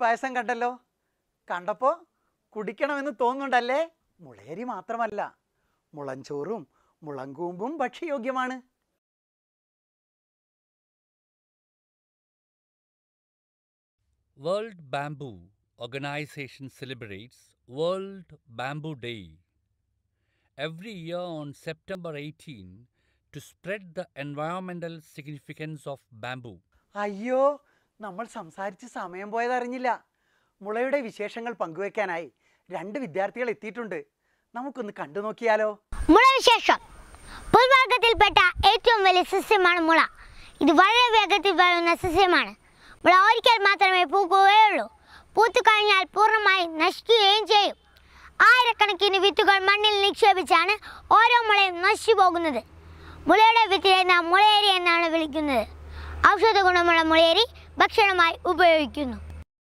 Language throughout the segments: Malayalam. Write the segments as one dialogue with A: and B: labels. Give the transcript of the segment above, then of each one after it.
A: പായസം കണ്ടല്ലോ കണ്ടപ്പോ കുടിക്കണമെന്ന് തോന്നുന്നുണ്ടല്ലേ മുളയരി മാത്രമല്ല മുളഞ്ചോറും മുളങ്കൂമ്പും ഭക്ഷ്യയോഗ്യമാണ്
B: World Bamboo Organization celebrates World Bamboo Day every year on September 18 to spread the environmental significance of bamboo.
A: അയ്യോ നമ്മൾ സംസാരിച്ച് സമയം പോയതറിഞ്ഞില്ല മുളയുടെ വിശേഷങ്ങൾ പങ്കുവെക്കാനായി രണ്ട് വിദ്യാർത്ഥികൾ എത്തിയിട്ടുണ്ട് നമുക്കൊന്ന് കണ്ടു നോക്കിയാലോ
C: മുളവിശേഷം പുൽവർഗത്തിൽപ്പെട്ട ഏറ്റവും വലിയ സസ്യമാണ് മുള ഇത് വളരെ വേഗത്തിൽ വളരുന്ന സസ്യമാണ് മുള ഒരിക്കൽ മാത്രമേ പൂക്കുകയുള്ളൂ പൂത്തു കഴിഞ്ഞാൽ പൂർണ്ണമായി നശിക്കുകയും ചെയ്യും ആയിരക്കണക്കിന് വിത്തുകൾ മണ്ണിൽ നിക്ഷേപിച്ചാണ് ഓരോ മുളയും നശിച്ചു പോകുന്നത് മുളയുടെ വിത്തിനെ നാം മുളയേരി എന്നാണ് വിളിക്കുന്നത് ഔഷധ ഗുണമുള്ള മുളയേരി ഭക്ഷണമായി ഉപയോഗിക്കുന്നു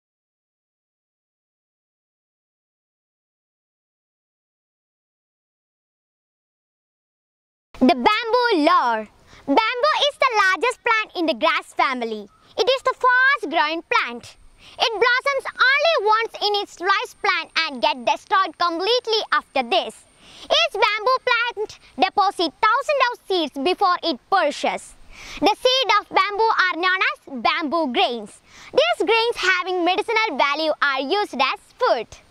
C: The bamboo lore. Bamboo is the largest plant in the grass family. It is the fast growing plant. It blossoms only once in its lifespan and get destroyed completely after this. Each bamboo plant deposits thousands of seeds before it perishes. The seed of bamboo are known as bamboo grains. These grains having medicinal value are used as food.